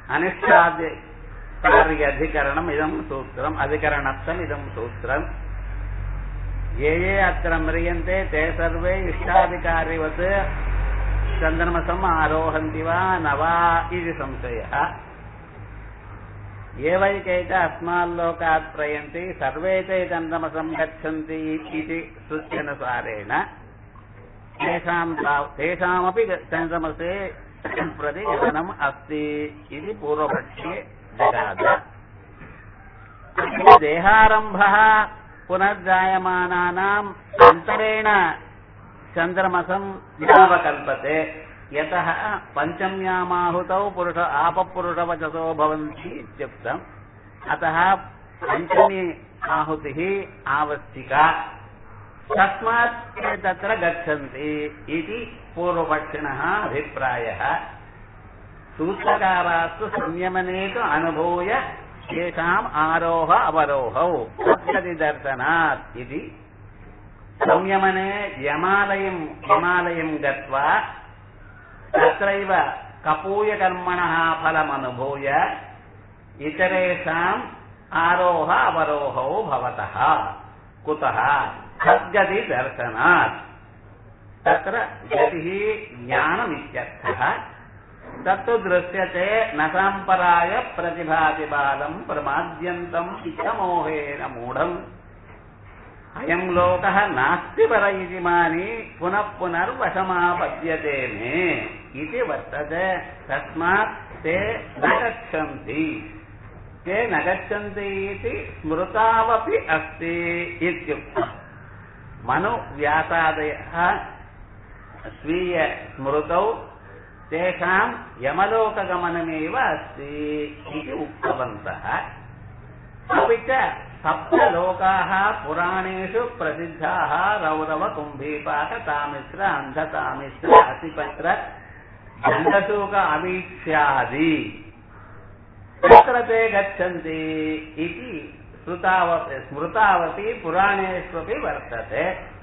अनिष्टादि कार्याधिकरणम् इदं सूत्रम् अधिकरणस्थम् इदं सूत्रम् ये ये अत्र म्रियन्ते ते सर्वे इष्टाधिकारिवत् चन्द्रमसम् आरोहन्ति वा न वा इति संशयः एवैकैक अस्माल्लोकात् प्रयन्ति सर्वे ते चन्द्रमसम् गच्छन्ति इति श्रुत्यनुसारेण तेषां ताव- तेषामपि ग- चन्द्रमसे प्रति गमनम् अस्ति इति पूर्वपक्षे जगाद देहारम्भः पुनर्जायमानानाम् अन्तरेण चन्द्रमसम् नावकल्पते यतः पञ्चम्यामाहुतौ पुरुष आपपुरुषवचसो भवन्ति इत्युक्तम् अतः पञ्चमी आहुतिः आवश्यका तस्मात् ते तत्र गच्छन्ति इति पूर्वपक्षिणः अभिप्रायः सूत्रकारास्तु संयमने तु अनुभूय तेषाम् आरोह अवरोहौ दर्शनात् इति संयमने यमालयम् हिमालयम् गत्वा तत्रैव कपूयकर्मणः फलमनुभूय इतरेषाम् आरोह अवरोहौ भवतः कुतः सद्गति दर्शनात् तत्र गतिः ज्ञानमित्यर्थः तत्तु दृश्यते न साम्पराय प्रतिभाति बालम् प्रमाद्यन्तम् इच्छमोहेन मूढम् अयम् लोकः नास्ति पर इति मानि पुनः पुनर्वशमापद्यते मे इति वर्तते तस्मात् ते न गच्छन्ति ते न गच्छन्ति इति स्मृतावपि अस्ति इत्युक्तम् मनुव्यासादयः स्वीयस्मृतौ तेषाम् यमलोकगमनमेव अस्ति इति उक्तवन्तः अपि च सप्तलोकाः पुराणेषु प्रसिद्धाः रौरव कुम्भीपाक तामिश्र अन्धतामिश्र अतिपत्र दण्डशूक अवीक्ष्यादि तत्र ते गच्छन्ति इति श्रुतावपि स्मृतावपि पुराणेष्वपि वर्तते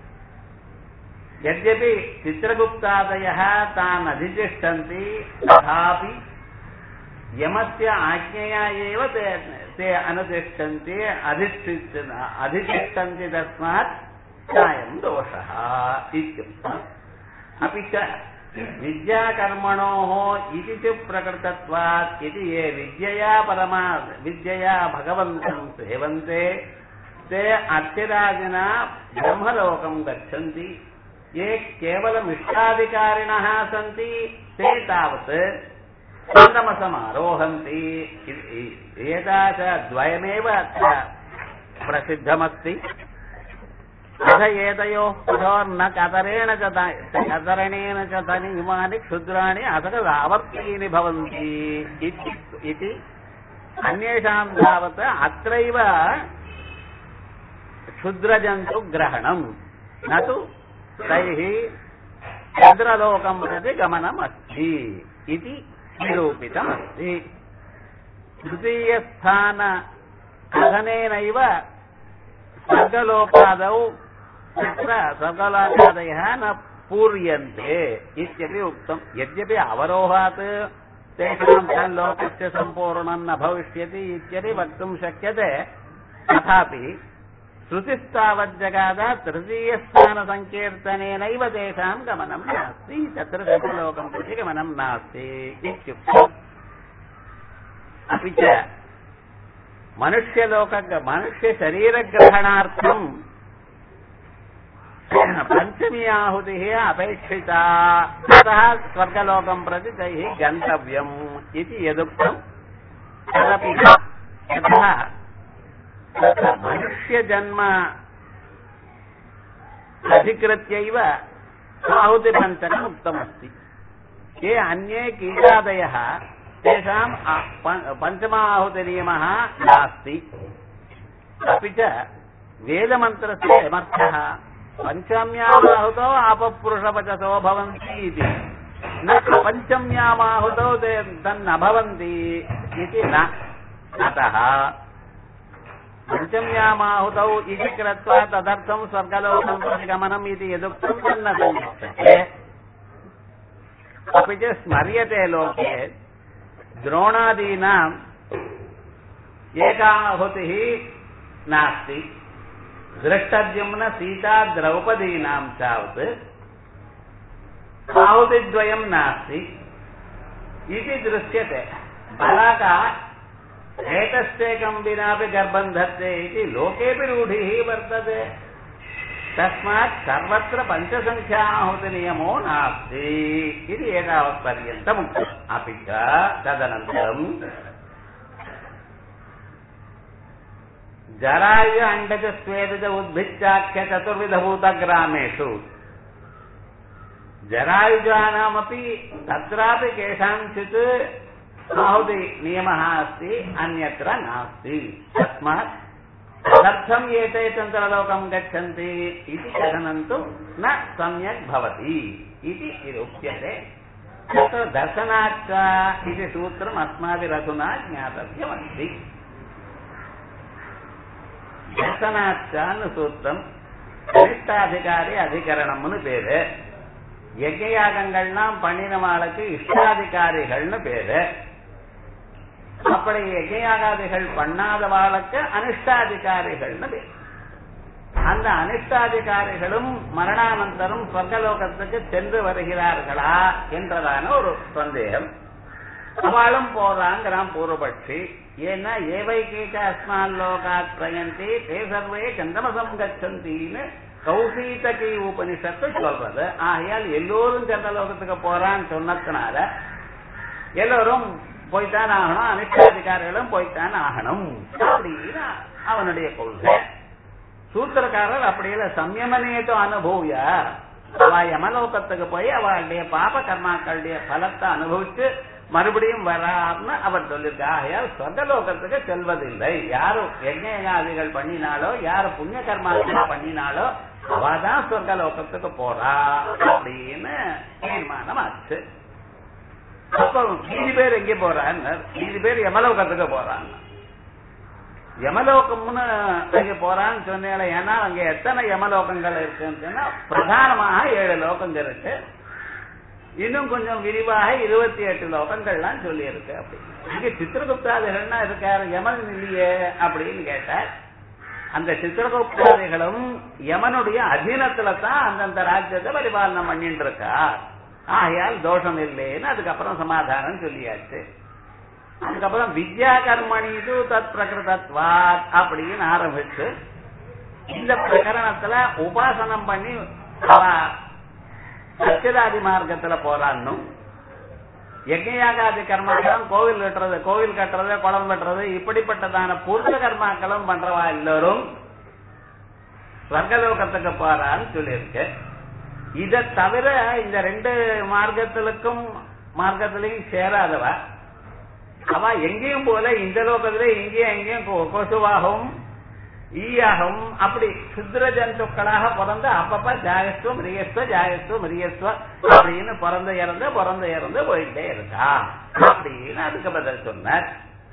यद्यपि चित्रगुप्तादयः तान् अधितिष्ठन्ति तथापि यमस्य आज्ञया एव ते ते अनुतिष्ठन्ति अधिष्ठित अधितिष्ठन्ति तस्मात् चायं दोषः इत्युक्तम् अपि च विद्याकर्मणोः इति च प्रकृतत्वात् इति ये विद्यया परमा विद्यया भगवन्तं सेवन्ते ते अर्चिराजिना ब्रह्मलोकं गच्छन्ति ये केवलमिष्टाधिकारिणः सन्ति ते तावत् चन्द्रमसमारोहन्ति एतादृशद्वयमेव अत्र प्रसिद्धमस्ति अथ एतयोः पथोर्न कतरेण च त- कतरणेन च तनिमानि क्षुद्राणि असकदावर्तीनि भवन्ति इति- इति अन्येषां तावत् अत्रैव क्षुद्रजन्तुग्रहणम् न तु तैः चन्द्रलोकं प्रति गमनम् अस्ति इति निरूपितमस्ति तृतीयस्थान कथनेनैव स्वर्गलोकादौ तत्र स्वर्गलोकादयः न पूर्यन्ते इत्यपि उक्तम् यद्यपि अवरोहात् तेषां तल्लोकस्य सम्पूर्णं न भविष्यति इत्यपि वक्तुं शक्यते तथापि श्रुतिस्तावज्जगाद तृतीयस्थानसङ्कीर्तनेनैव तेषां गमनं नास्ति तत्र स्वर्गलोकं प्रति गमनं नास्ति इत्युक्तम् अपि च मनुष्यलोक मनुष्यशरीरग्रहणार्थम् पञ्चमी आहुतिः अपेक्षिता अतः स्वर्गलोकं प्रति तैः गन्तव्यम् इति यदुक्तम् तदपि यतः तत्र मनुष्यजन्म अधिकृत्यैव आहुतिपञ्चकम् उक्तमस्ति ये अन्ये कीटादयः तेषाम् आ- प- पञ्चमाहुतिनियमः नास्ति अपि च वेदमन्त्रस्य किमर्थः पञ्चम्यामाहुतौ आपपुरुषवचसो भवन्ति इति न पञ्चम्यामाहुतौ ते तन्न भवन्ति इति न अतः पञ्चम्यामाहुतौ इति कृत्वा तदर्थं स्वर्गलोकं प्रति गमनम् इति यदुक्तं तन्न सन्निष्ठते अपि च स्मर्यते लोके द्रोणादीनाम् एकाहुतिः नास्ति दृष्टद्युम्न सीता द्रौपदीनां तावत् आहुतिद्वयं नास्ति इति दृश्यते बलाका एतस्येकं विनापि गर्भं धत्ते इति लोकेऽपि रूढिः वर्तते तस्मात् सर्वत्र पञ्चसङ्ख्याहुतिनियमो नास्ति इति एतावत्पर्यन्तम् उक्तम् अपि च तदनन्तरम् जराय अण्डज स्वेदज उद्भित्याख्य चतुर्विधभूतग्रामेषु जरायुजानामपि तत्रापि केषाञ्चित् आहुति नियमः अस्ति अन्यत्र नास्ति तस्मात् तदर्थम् एते चन्द्रलोकम् गच्छन्ति इति कथनं तु न सम्यक् भवति इति उच्यते तत्र दर्शनाच्च इति सूत्रम् अस्माभिरधुना ज्ञातव्यमस्ति தர்சனாச்சான்னு சூத்திரம் கனிஷ்டாதிகாரி அதிகரணம்னு பேரு யஜ்யாகங்கள்லாம் பண்ணினவாளுக்கு இஷ்டாதிகாரிகள்னு பேரு அப்படி யஜ்யாகாதிகள் பண்ணாதவாளுக்கு அனிஷ்டாதிகாரிகள்னு பேரு அந்த அனிஷ்டாதிகாரிகளும் மரணானந்தரம் சொர்க்கலோகத்துக்கு சென்று வருகிறார்களா என்றதான ஒரு சந்தேகம் அவளும் போறாங்கிறான் பூர்வபட்சி ஏன்னா ஏவைகேச்ச அஸ்மான் லோகாத் பிரயந்தி தே சர்வே சந்திரமசம் கச்சந்தின்னு கௌசீதகி உபனிஷத்து சொல்றது ஆகையால் எல்லோரும் சந்திரலோகத்துக்கு போறான்னு சொன்னதுனால எல்லோரும் போய்த்தான் ஆகணும் அனிஷ்டாதிகாரிகளும் போய்த்தான் ஆகணும் அப்படின்னு அவனுடைய கொள்கை சூத்திரக்காரர் அப்படியே சம்யமனேதோ அனுபவிய அவ யமலோகத்துக்கு போய் அவளுடைய பாப கர்மாக்களுடைய பலத்தை அனுபவிச்சு மறுபடியும் வரார்னு அவர் சொல்லியிருக்கா ஆகையால் சொர்க்கலோகத்துக்கு செல்வதில்லை யாரும் யஜ்ஞாதிகள் பண்ணினாலோ யாரு புண்ணிய கர்மாக்கள் பண்ணினாலோ அவதான் சொர்க்கலோகத்துக்கு போறா அப்படின்னு தீர்மானம் ஆச்சு அப்ப மீதி பேர் எங்க போறான்னு மீதி பேர் யமலோகத்துக்கு போறாங்க யமலோகம்னு அங்க போறான்னு சொன்னேன் ஏன்னா அங்க எத்தனை யமலோகங்கள் இருக்குன்னு சொன்னா பிரதானமாக ஏழு லோகங்கள் இருக்கு இன்னும் கொஞ்சம் விரிவாக இருபத்தி எட்டு லோகங்கள்லாம் சொல்லி இருக்கு அப்படி இங்க சித்திரகுப்தாதிகள்னா இருக்காரு யமன் இல்லையே அப்படின்னு கேட்டார் அந்த சித்திரகுப்தாதிகளும் யமனுடைய அதீனத்துல தான் அந்தந்த ராஜ்யத்தை பரிபாலனம் பண்ணிட்டு இருக்கா ஆகையால் தோஷம் இல்லைன்னு அதுக்கப்புறம் சமாதானம் சொல்லியாச்சு அதுக்கப்புறம் வித்யா கர்மணிது தத் பிரகிருதத்வாத் அப்படின்னு ஆரம்பிச்சு இந்த பிரகரணத்துல உபாசனம் பண்ணி சத்தியதாதி மார்க்கத்துல போறான்னு யஜ்யாகாதி கர்மாக்களும் கோவில் கட்டுறது கோவில் கட்டுறது குளம் கட்டுறது இப்படிப்பட்டதான பூர்த்த கர்மாக்களும் பண்றவா எல்லோரும் ஸ்வர்கலோகத்துக்கு போறான்னு சொல்லியிருக்கு இதை தவிர இந்த ரெண்டு மார்க்கத்திலுக்கும் மார்க்கத்திலையும் சேராதவ அவ எங்கேயும் போல இந்த லோகத்துல இங்கேயும் எங்கேயும் கொசுவாகவும் ஈயாகவும் அப்படி சுத்திர ஜந்துக்களாக பிறந்து அப்பப்ப ஜாயஸ்வம் ரியஸ்வ ஜாயஸ்வம் ரியஸ்வ அப்படின்னு பிறந்து இறந்து பிறந்து இறந்து போயிட்டே இருக்கா அப்படின்னு அதுக்கு பதில் சொன்னார்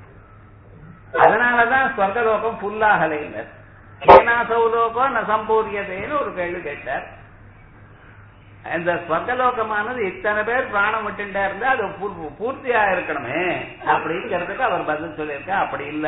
அதனாலதான் ஸ்வர்கலோகம் புல்லாகலைன்னு ஏனா சௌலோகம் ந சம்பூரியதேன்னு ஒரு கேள்வி கேட்டார் இந்த ஸ்வர்கலோகமானது இத்தனை பேர் பிராணம் விட்டுட்டே இருந்தா அது பூர்த்தியா இருக்கணுமே அப்படிங்கிறதுக்கு அவர் பதில் சொல்லியிருக்கா அப்படி இல்ல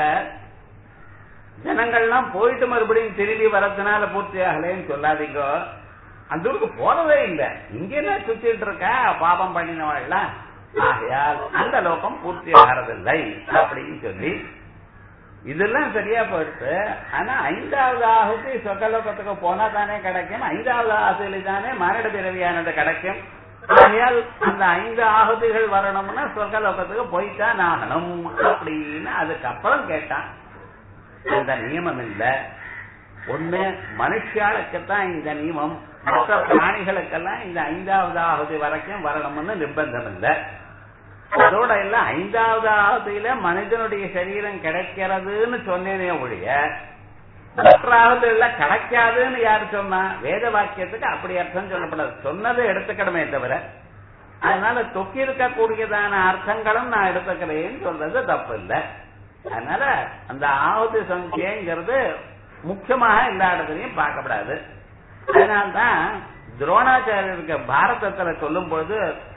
ஜனங்கள்லாம் போயிட்டு மறுபடியும் திரும்பி வரதுனால பூர்த்தி ஆகலைன்னு சொல்லாதீங்க அந்த ஊருக்கு போறதே இல்ல இங்கே சுத்திட்டு இருக்கா பாபம் பண்ணினவாள்லாம் ஆகையால் அந்த லோகம் பூர்த்தி ஆகிறதில்லை அப்படின்னு சொல்லி இதெல்லாம் சரியா போயிடுச்சு ஆனா ஐந்தாவது ஆகுதி சொர்க்கலோகத்துக்கு போனா தானே கிடைக்கும் ஐந்தாவது ஆகுதியில தானே மரட பிறவியானது கிடைக்கும் ஆகையால் அந்த ஐந்து ஆகுதிகள் வரணும்னா சொர்க்கலோகத்துக்கு போய்தான் ஆகணும் அப்படின்னு அதுக்கப்புறம் கேட்டான் இந்த நியமம் இல்ல ஒண்ணு மனுஷாளுக்குத்தான் இந்த நியமம் மற்ற பிராணிகளுக்கெல்லாம் இந்த ஐந்தாவது ஆகுதி வரைக்கும் வரணும்னு நிர்பந்தம் இல்லை அதோட இல்ல ஐந்தாவது ஆகுதியில மனிதனுடைய சரீரம் கிடைக்கிறதுன்னு சொன்னேனே ஒழிய மற்றாவது இல்ல கிடைக்காதுன்னு யாரு சொன்னா வேத வாக்கியத்துக்கு அப்படி அர்த்தம் சொல்லப்படாது சொன்னதை எடுத்துக்கணுமே தவிர அதனால தொக்கி இருக்கக்கூடியதான அர்த்தங்களும் நான் எடுத்துக்கிறேன்னு சொல்றது தப்பு இல்லை அதனால அந்த ஆவத்து சங்கியங்கிறது முக்கியமாக எல்லா இடத்துலையும் பார்க்கப்படாது அதனால்தான் துரோணாச்சாரியருக்கு பாரதத்துல சொல்லும் பொழுது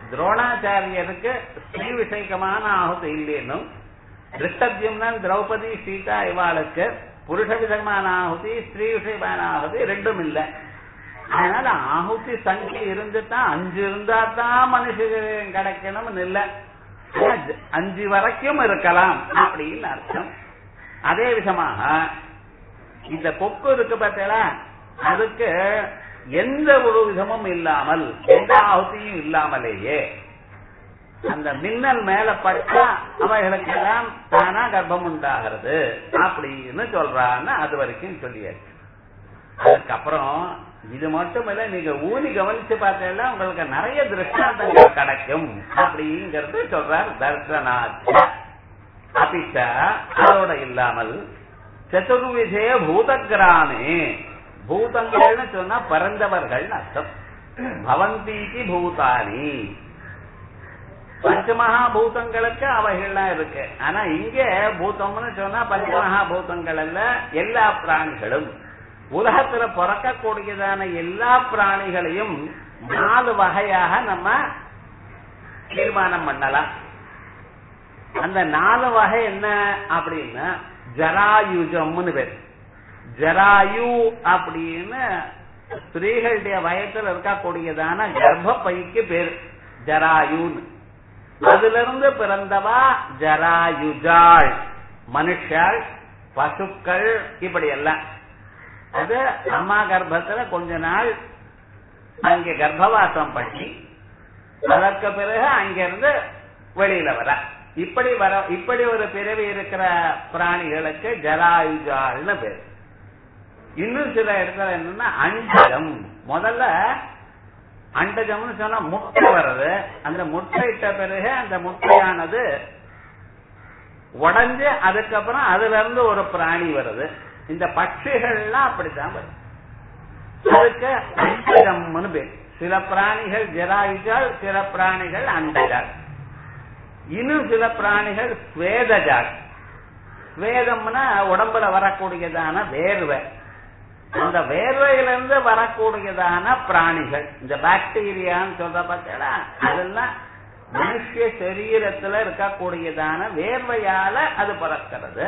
துரோணாச்சாரியருக்கு ஸ்ரீ விஷயக்கமான ஆகுதி இல்லைன்னும் திருஷ்டத்யும்னன் திரௌபதி சீதா இவாளுக்கு புருஷ விதமான ஆகுதி ஸ்திரீ விஷயமான ஆகுதி ரெண்டும் இல்லை அதனால ஆகுதி சங்கி இருந்துட்டா அஞ்சு இருந்தா தான் மனுஷன் கிடைக்கணும்னு இல்லை அஞ்சு வரைக்கும் இருக்கலாம் அப்படின்னு அர்த்தம் அதே விதமாக இந்த கொக்கு இருக்கு பார்த்தீங்களா அதுக்கு எந்த ஒரு விதமும் இல்லாமல் எந்த ஆகுதியும் இல்லாமலேயே அந்த மின்னல் மேல பட்டா அவைகளுக்கு எல்லாம் தானா கர்ப்பம் உண்டாகிறது அப்படின்னு சொல்றான்னு அது வரைக்கும் சொல்லியாச்சு அதுக்கப்புறம் இது மட்டும் இல்ல நீங்க ஊனி கவனிச்சு பார்த்தீங்கன்னா உங்களுக்கு நிறைய திருஷ்டாந்தங்கள் கிடைக்கும் அப்படிங்கறது சொல்றார் தர்சனாச்ச அபிச்ச அதோட இல்லாமல் சதுர்விஜய பூதகிராமே பூதங்கள்னு சொன்னா பறந்தவர்கள் அர்த்தம் பவந்தீதி பூதானி பஞ்சமகாபூதங்களுக்கு அவைகள்லாம் இருக்கு ஆனா இங்க பூதம்னு சொன்னா பஞ்சமகாபூதங்கள் அல்ல எல்லா பிராணிகளும் உலகத்துல பிறக்கக்கூடியதான எல்லா பிராணிகளையும் நாலு வகையாக நம்ம தீர்மானம் பண்ணலாம் அந்த நாலு வகை என்ன அப்படின்னா ஜராயுஜம்னு பேர் ஜராயு அப்படின்னு ஸ்திரீகளுடைய வயத்துல இருக்கக்கூடியதான கர்ப்பப்பைக்கு பேர் ஜராயுன்னு அதுல இருந்து பிறந்தவா ஜராயுஜாள் மனுஷாள் பசுக்கள் இப்படி எல்லாம் அது அம்மா கர்ப்பத்துல கொஞ்ச நாள் அங்க கர்ப்பவாசம் பண்ணி அதற்கு பிறகு அங்கிருந்து வெளியில வர இப்படி வர இப்படி ஒரு பிறவி இருக்கிற பிராணிகளுக்கு ஜராயுஜாள்னு பேர் இன்னும் சில இடத்துல என்னன்னா அண்டஜம் முதல்ல அண்டஜம்னு சொன்னா முட்டை வருது அந்த முட்டை இட்ட பிறகு அந்த முட்டையானது உடஞ்சு அதுக்கப்புறம் அதுல இருந்து ஒரு பிராணி வருது இந்த பட்சிகள்லாம் அப்படித்தான் வருது அதுக்கு அண்டஜம்னு பேர் சில பிராணிகள் ஜராயுஜால் சில பிராணிகள் அண்டஜால் இன்னும் சில பிராணிகள் ஸ்வேதஜால் ஸ்வேதம்னா உடம்புல வரக்கூடியதான வேர்வை அந்த வேர்வையிலிருந்து வரக்கூடியதான பிராணிகள் இந்த பாக்டீரியான்னு சொல்ற பார்த்தா அதெல்லாம் மனுஷ சரீரத்துல இருக்கக்கூடியதான வேர்வையால அது பிறக்கிறது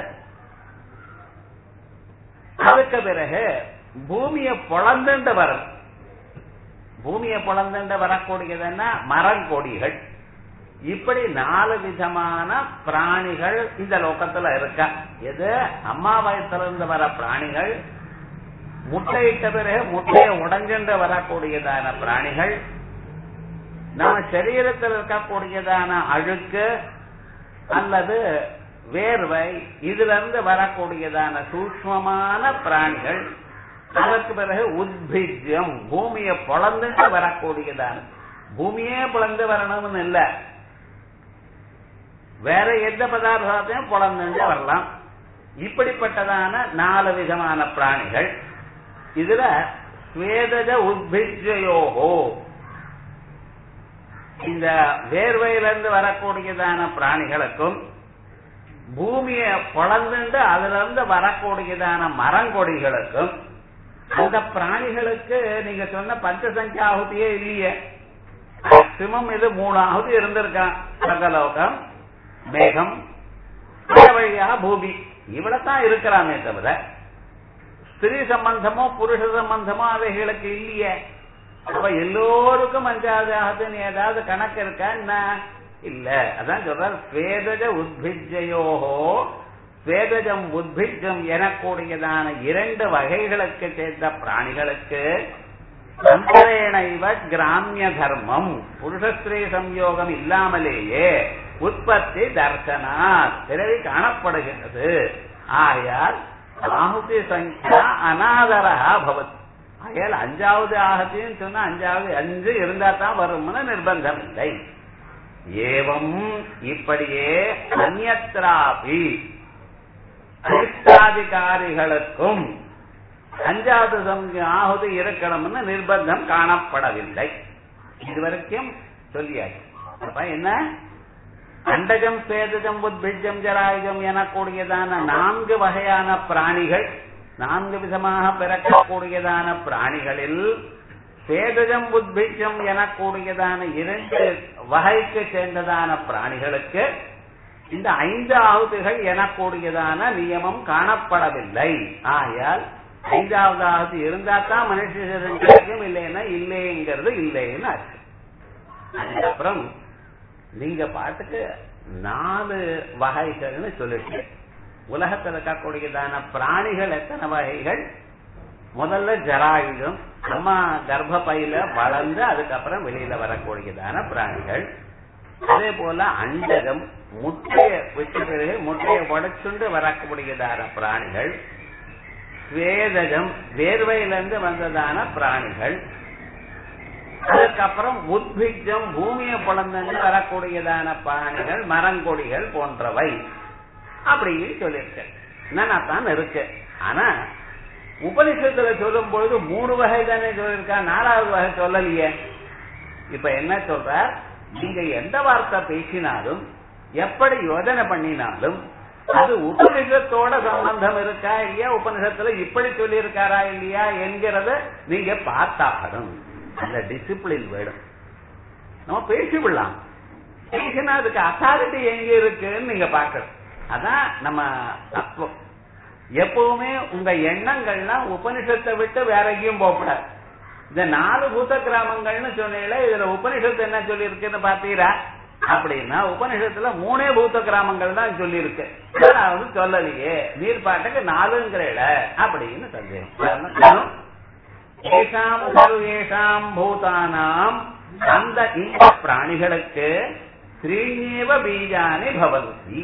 அதுக்கு பிறகு பூமியை பொழந்துண்டு வரும் பூமியை பொழந்துண்டு வரக்கூடியதுன்னா மரங்கொடிகள் இப்படி நாலு விதமான பிராணிகள் இந்த லோகத்துல இருக்கா எது அம்மா வயத்திலிருந்து வர பிராணிகள் முட்டையிட்ட பிறகு முட்டையை உடஞ்சென்று வரக்கூடியதான பிராணிகள் நம்ம சரீரத்தில் இருக்கக்கூடியதான அழுக்கு அல்லது வேர்வை இதுல இருந்து வரக்கூடியதான சூக்மமான பிராணிகள் அதற்கு பிறகு உத்பிஜம் பூமியை பொழந்துட்டு வரக்கூடியதான பூமியே பிளந்து வரணும்னு இல்ல வேற எந்த பதார்த்தத்தையும் பொழந்துட்டு வரலாம் இப்படிப்பட்டதான நாலு விதமான பிராணிகள் இதுல ஸ்வேதஜ உத்பிஜயோகோ இந்த வேர்வையிலிருந்து வரக்கூடியதான பிராணிகளுக்கும் பூமியை பொழந்துண்டு அதுல இருந்து வரக்கூடியதான மரங்கொடிகளுக்கும் அந்த பிராணிகளுக்கு நீங்க சொன்ன பஞ்சசங்கியா ஆகுதியே இல்லையே மேக்சிமம் இது மூணு ஆகுதி இருந்திருக்கான் சகலோகம் மேகம் வழியா பூமி இவ்வளவுதான் இருக்கிறாமே தவிர ஸ்திரீ சம்பந்தமோ புருஷ சம்பந்தமோ அவைகளுக்கு இல்லையே அப்ப எல்லோருக்கும் அஞ்சாவது ஆகுதுன்னு ஏதாவது கணக்கு இருக்கா என்ன இல்ல அதான் சொல்றார் ஸ்வேதஜ உத்பிஜயோகோ ஸ்வேதஜம் உத்பிஜம் எனக்கூடியதான இரண்டு வகைகளுக்கு சேர்ந்த பிராணிகளுக்கு அந்தரேணைவ கிராமிய தர்மம் புருஷஸ்திரீ சம்யோகம் இல்லாமலேயே உற்பத்தி தர்சனா பிறவி காணப்படுகிறது ஆகையால் ஆகுதி சங்கியா அநாதரா பவத் ஆகையால் அஞ்சாவது ஆகத்தின்னு சொன்னா அஞ்சாவது அஞ்சு இருந்தா தான் வரும்னு நிர்பந்தம் இல்லை ஏவம் இப்படியே அந்நத்ராபி அதிஷ்டாதிகாரிகளுக்கும் அஞ்சாவது சமய ஆகுதி இருக்கணும்னு நிர்பந்தம் காணப்படவில்லை இதுவரைக்கும் சொல்லியாச்சு அப்ப என்ன அண்டஜம் சேதஜம் உத்பிஜம் ஜராயுஜம் எனக்கூடியதான நான்கு வகையான பிராணிகள் நான்கு விதமாக பிறக்கக்கூடியதான பிராணிகளில் சேதஜம் உத்பிஜம் எனக்கூடியதான இரண்டு வகைக்கு சேர்ந்ததான பிராணிகளுக்கு இந்த ஐந்து ஆகுதிகள் எனக்கூடியதான நியமம் காணப்படவில்லை ஆகையால் ஐந்தாவது ஆகுதி இருந்தா தான் மனுஷ சரீரம் கிடைக்கும் இல்லைன்னா இல்லைங்கிறது இல்லைன்னு ஆச்சு அதுக்கப்புறம் நீங்க பாட்டுக்கு நாலு வகைகள்னு சொல்லிட்டு உலகத்தில் இருக்கக்கூடியதான பிராணிகள் எத்தனை வகைகள் முதல்ல ஜராயுதம் அம்மா கர்ப்பப்பையில வளர்ந்து அதுக்கப்புறம் வெளியில வரக்கூடியதான பிராணிகள் அதே போல அண்டகம் முட்டைய விட்ட பிறகு முட்டையை உடைச்சுண்டு வரக்கூடியதான பிராணிகள் ஸ்வேதகம் வேர்வையிலிருந்து வந்ததான பிராணிகள் அதுக்கப்புறம் உத்பிஜம் பூமியை புலந்து வரக்கூடியதான பிராணிகள் மரங்கொடிகள் போன்றவை அப்படின்னு சொல்லியிருக்க என்னன்னா தான் இருக்கு ஆனா உபனிஷத்துல சொல்லும் பொழுது மூணு வகை தானே சொல்லியிருக்கா நாலாவது வகை சொல்லலையே இப்ப என்ன சொல்ற நீங்க எந்த வார்த்தை பேசினாலும் எப்படி யோஜனை பண்ணினாலும் அது உபனிஷத்தோட சம்பந்தம் இருக்கா இல்லையா உபனிஷத்துல இப்படி சொல்லி இருக்காரா இல்லையா என்கிறத நீங்க பார்த்தாகணும் அந்த டிசிப்ளின் வேணும் நம்ம பேசி விடலாம் பேசினா அதுக்கு அத்தாரிட்டி எங்க இருக்குன்னு நீங்க பாக்கணும் அதான் நம்ம தத்துவம் எப்பவுமே உங்க எண்ணங்கள்லாம் உபனிஷத்தை விட்டு வேற எங்கேயும் போகக்கூடாது இந்த நாலு பூத கிராமங்கள்னு சொன்னீங்களே இதுல உபனிஷத்து என்ன சொல்லி இருக்குன்னு பாத்தீரா அப்படின்னா உபனிஷத்துல மூணே பூத்த கிராமங்கள் தான் சொல்லி இருக்கு வந்து சொல்லலையே நீர் பாட்டுக்கு நாலுங்கிறல அப்படின்னு சந்தேகம் ஏஷாம் சர்வேஷாம் பூதானாம் அந்த இந்த பிராணிகளுக்கு ஸ்ரீநேவ பீஜானி பவந்தி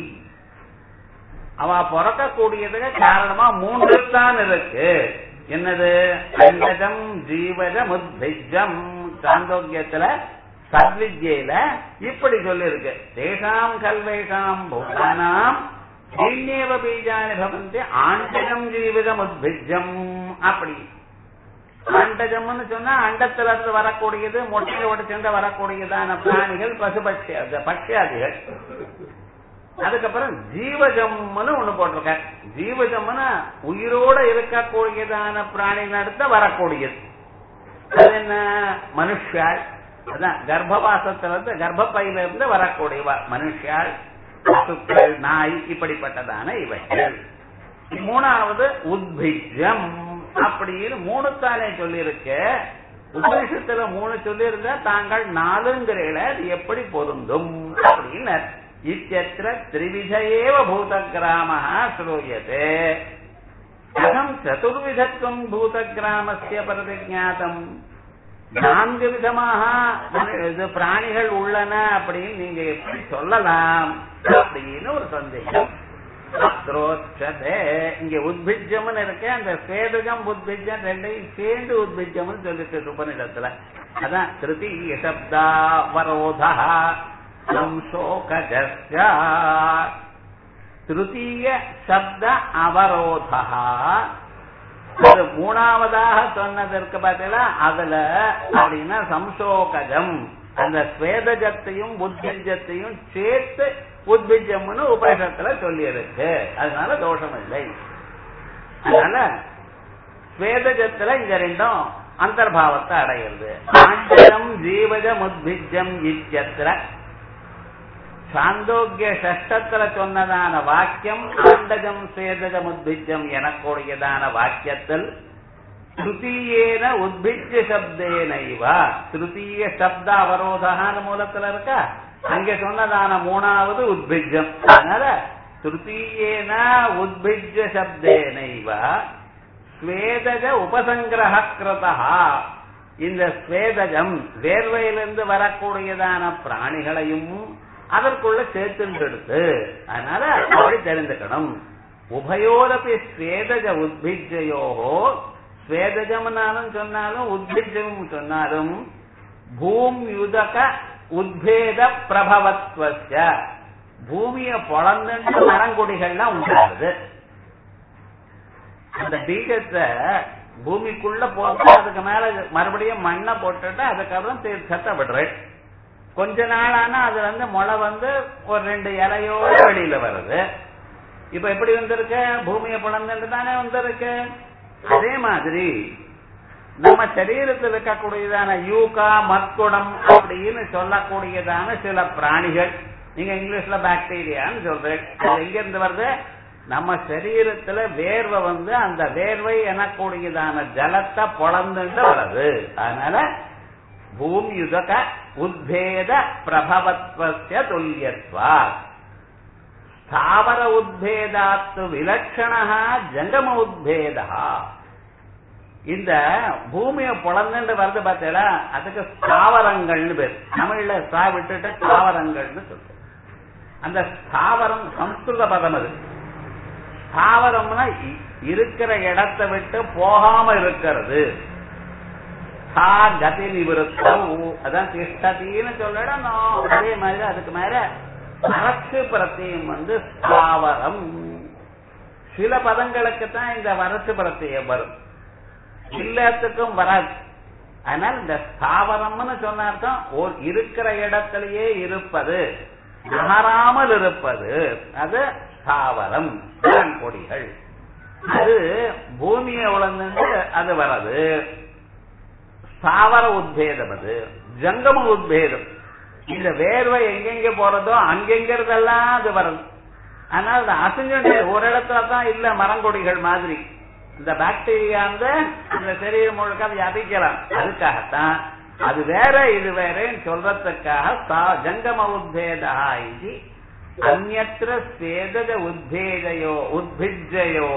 அவ பிறக்கக்கூடியதுக்கு காரணமா மூன்று தான் இருக்கு என்னது அண்டஜம் ஜீவஜம் உத்பிஜம் சாந்தோக்கியத்துல சத்வித்யில இப்படி சொல்லிருக்கு தேசாம் கல்வேஷாம் பூதானாம் ஸ்ரீநேவ பீஜானி பவந்தி ஆண்டஜம் ஜீவிதம் உத்பிஜம் அப்படி அண்டஜம்னு சொன்னா அண்டத்துல இருந்து வரக்கூடியது மொட்டையோடு சேர்ந்து வரக்கூடியதான பிராணிகள் பசுபட்சி பட்சியாதிகள் அதுக்கப்புறம் ஜீவஜம்னு ஒண்ணு போட்டிருக்க ஜீவஜம்னு உயிரோட இருக்கக்கூடியதான பிராணி நடத்த வரக்கூடியது அது என்ன மனுஷாள் அதான் கர்ப்பவாசத்துல இருந்து கர்ப்பப்பையில இருந்து வரக்கூடிய மனுஷாள் பசுக்கள் நாய் இப்படிப்பட்டதான இவைகள் மூணாவது உத்பிஜம் அப்படின்னு மூணு தானே சொல்லியிருக்க உபனிஷத்துல மூணு சொல்லியிருந்தா தாங்கள் நாலுங்கிறீங்கள அது எப்படி பொருந்தும் அப்படின்னு இத்தியத்திர திரிவிதேவ பூத கிராம ஸ்ரூயதே கதம் சதுர்விதத்துவம் பூத கிராமஸ்ய பிரதிஜாதம் நான்கு விதமாக இது பிராணிகள் உள்ளன அப்படின்னு நீங்க எப்படி சொல்லலாம் அப்படின்னு ஒரு சந்தேகம் அத்ரோச்சதே இங்க உத்பிஜம்னு இருக்கு அந்த சேதுகம் உத்பிஜம் ரெண்டையும் சேர்ந்து உத்பிஜம்னு சொல்லிட்டு உபநிடத்துல அதான் திருத்தீய சப்தா வரோதா சம்சோகஜஸ்யா திருத்தீய சப்த அவரோதா அது மூணாவதாக சொன்னதற்கு பதிலா அதுல அப்படின்னா சம்சோகஜம் அந்த ஸ்வேதஜத்தையும் உத்பிஜத்தையும் சேர்த்து உத்பிஜம்னு உபனிஷத்துல சொல்லி இருக்கு அதனால தோஷம் இல்லை அதனால ஸ்வேதஜத்துல இங்க ரெண்டும் அந்தர்பாவத்தை அடையிறது ஆண்டஜம் ஜீவஜம் உத்பிஜம் இத்தியத்திர சாந்தோக்கிய சஷ்டத்துல சொன்னதான வாக்கியம் ஆண்டஜம் சேதஜம் உத்பிஜம் எனக்கூடியதான வாக்கியத்தில் திருத்தீயேன உத்பிஜ சப்தேனைவா திருத்தீய சப்த அவரோதான மூலத்துல இருக்கா அங்க சொன்னதான மூணாவது உத்பிஜம் அதனால திருத்தீயேன உத்பிஜ சப்தேனைவா ஸ்வேதஜ உபசங்கிரக கிருதா இந்த ஸ்வேதஜம் வேர்வையிலிருந்து வரக்கூடியதான பிராணிகளையும் அதற்குள்ள சேர்த்துட்டு அதனால அப்படி தெரிந்துக்கணும் உபயோரப்பி ஸ்வேதஜ உத்பிஜயோகோ ஸ்வேதஜம்னாலும் சொன்னாலும் உத்பிஜம் சொன்னாலும் பூமியுதக உத்பேத பிரபவத்வச பூமிய பொழந்து மரங்கொடிகள்லாம் உண்டாகுது அந்த பீஜத்தை பூமிக்குள்ள போட்டு அதுக்கு மேல மறுபடியும் மண்ணை போட்டுட்டு அதுக்கப்புறம் தீர்த்தத்தை விடுறேன் கொஞ்ச நாள் ஆனா அதுல இருந்து முளை வந்து ஒரு ரெண்டு இலையோட வெளியில வருது இப்ப எப்படி வந்திருக்கு பூமியை புலந்துட்டு தானே வந்திருக்கு அதே மாதிரி நம்ம சரீரத்தில் இருக்கக்கூடியதான யூகா மற்குடம் அப்படின்னு சொல்லக்கூடியதான சில பிராணிகள் நீங்க இங்கிலீஷ்ல பாக்டீரியான்னு சொல்றேன் அது எங்க இருந்து வருது நம்ம சரீரத்துல வேர்வை வந்து அந்த வேர்வை எனக்கூடியதான ஜலத்தை பொழந்துட்டு வருது அதனால பூமியுதக உத்பேத பிரபவத்வசிய துல்லியத்வா ஸ்தாவர உத்பேதாத்து விலட்சணா ஜங்கம உத்பேதா இந்த பூமியை பொழந்துட்டு வருது பார்த்தீங்களா அதுக்கு ஸ்தாவரங்கள்னு பேர் தமிழ்ல ஸ்தா விட்டுட்டு ஸ்தாவரங்கள்னு சொல்றோம் அந்த ஸ்தாவரம் சம்ஸ்கிருத பதம் அது ஸ்தாவரம்னா இ- இருக்கிற இடத்தை விட்டு போகாம இருக்கிறது ஸ்தா கதி நிவிருத்தம் அதான் திஷ்டத்தின்னு சொல்லணும் அதே மாதிரி அதுக்கு மேல அரசு பிரத்தியம் வந்து ஸ்தாவரம் சில பதங்களுக்கு தான் இந்த வரசு பிரத்தியம் வரும் எல்லாத்துக்கும் வராது அதனால இந்த ஸ்தாவரம்னு சொன்ன அர்த்தம் ஒரு இருக்கிற இடத்திலேயே இருப்பது நகராமல் இருப்பது அது ஸ்தாவரம் தான் கொடிகள் அது பூமியை உழந்து அது வர்றது ஸ்தாவர உத்பேதம் அது ஜங்கம உத்பேதம் இந்த வேர்வை எங்கெங்க போறதோ அங்கெங்கிறதெல்லாம் அது வருது ஆனால் அது அசைஞ்சு ஒரு இடத்துல தான் இல்ல மரங்கொடிகள் மாதிரி இந்த பாக்டீரியா வந்து இந்த சரீரம் முழுக்க அதை அபிக்கலாம் அதுக்காகத்தான் அது வேற இது வேறன்னு சொல்றதுக்காக சா- ஜங்கம உத்பேதா இது அந்நத்திர சேதஜ உத்பேதையோ உத்பிஜயோ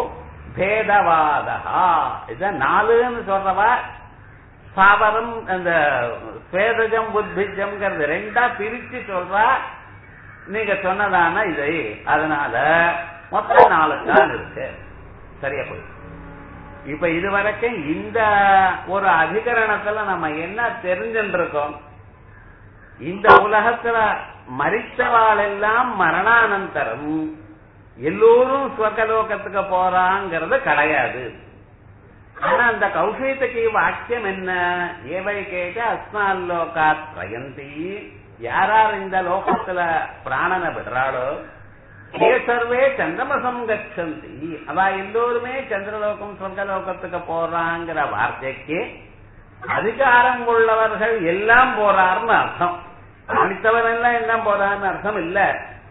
பேதவாதா இதான் நாலுன்னு சொல்றவா சாவரம் அந்த ஸ்வேதஜம் உத்பிஜம்ங்கிறது ரெண்டா பிரிச்சு சொல்றா நீங்க சொன்னதான இதை அதனால மொத்தம் நாலு தான் இருக்கு சரியா போய் இப்ப இதுவரைக்கும் இந்த ஒரு அதிகரணத்துல நம்ம என்ன தெரிஞ்சுட்டு இருக்கோம் இந்த உலகத்துல மறித்தவாள் எல்லாம் மரணானந்தரம் எல்லோரும் ஸ்வர்கலோகத்துக்கு போறாங்கிறது கிடையாது ஆனா அந்த கௌஷியத்துக்கு வாக்கியம் என்ன ஏவை கேட்ட அஸ்மால் லோகாத் பயந்தி யாரார் இந்த லோகத்துல பிராணனை விடுறாளோ ஏ சர்வே சந்திரமசம் கச்சந்தி அவ எல்லோருமே சந்திரலோகம் சொர்க்கலோகத்துக்கு போறாங்கிற வார்த்தைக்கு அதிகாரம் உள்ளவர்கள் எல்லாம் போறாருன்னு அர்த்தம் படித்தவன் எல்லாம் எல்லாம் போறான்னு அர்த்தம் இல்ல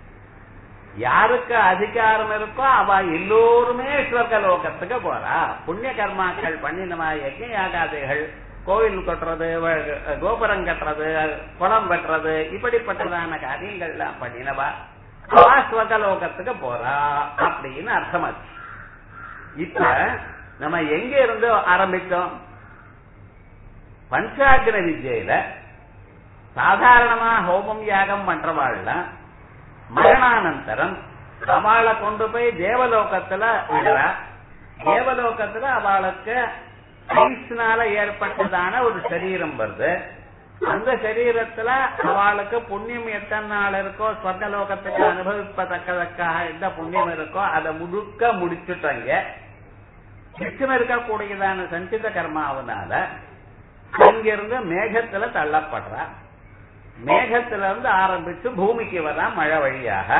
யாருக்கு அதிகாரம் இருக்கோ அவ எல்லோருமே சொர்க்கலோகத்துக்கு போறா புண்ணிய கர்மாக்கள் பண்ணினவா யஜ்ஞ யாகாதிகள் கோவில் கட்டுறது வ- கோபுரம் கட்டுறது குளம் வெட்டுறது இப்படிப்பட்டதான காரியங்கள்லாம் பண்ணினவா அவா ஸ்வர்கலோகத்துக்கு போறா அப்படின்னு அர்த்தமாச்சு இப்ப நம்ம எங்க இருந்து ஆரம்பித்தோம் பஞ்சாக்ன வித்யில சாதாரணமா ஹோமம் யாகம் பண்றவாள்லாம் மரணானந்தரம் அவளை கொண்டு போய் தேவலோகத்துல விடுறா தேவலோகத்துல அவளுக்கு ஐஸ்னால ஏற்பட்டதான ஒரு சரீரம் வருது அந்த சரீரத்துல அவளுக்கு புண்ணியம் எத்தனை நாள் இருக்கோ ஸ்வர்கலோகத்துக்கு அனுபவிப்பதற்கதற்காக எந்த புண்ணியம் இருக்கோ அதை முழுக்க முடிச்சுட்டாங்க மிச்சம் இருக்கக்கூடியதான சஞ்சித கர்மாவனால அங்கிருந்து மேகத்துல தள்ளப்படுறா மேகத்துல இருந்து ஆரம்பிச்சு பூமிக்கு வரா மழை வழியாக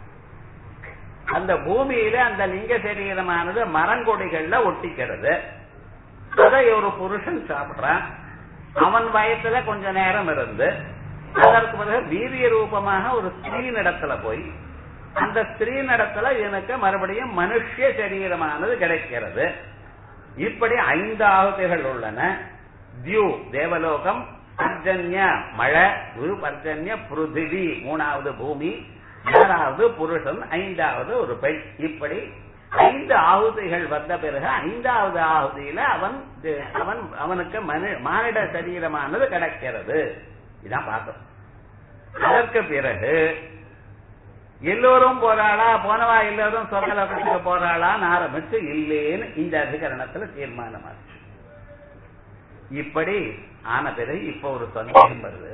அந்த பூமியில அந்த லிங்க சரீரமானது மரங்கொடிகள்ல ஒட்டிக்கிறது அதை ஒரு புருஷன் சாப்பிடுறான் அவன் வயத்துல கொஞ்ச நேரம் இருந்து அதற்கு பிறகு வீரிய ரூபமாக ஒரு ஸ்திரீ நடத்துல போய் அந்த ஸ்திரீ நடத்துல எனக்கு மறுபடியும் மனுஷ சரீரமானது கிடைக்கிறது இப்படி ஐந்து ஆகுதிகள் உள்ளன தியூ தேவலோகம் பர்ஜன்ய மழை குரு பர்ஜன்ய பிருத்திவி மூணாவது பூமி ஆறாவது புருஷன் ஐந்தாவது ஒரு பெண் இப்படி ஐந்து ஆகுதிகள் வந்த பிறகு ஐந்தாவது ஆகுதியில அவன் அவன் அவனுக்கு மனி- மானிட சரீரமானது கிடைக்கிறது இதான் பார்த்தோம் அதற்கு பிறகு எல்லோரும் போறாளா போனவா எல்லோரும் சொர்க்கலோகத்துக்கு போறாளான்னு ஆரம்பிச்சு இல்லேன்னு இந்த அதிகரணத்துல தீர்மானமாச்சு இப்படி ஆன பிறகு இப்ப ஒரு சந்தேகம் வருது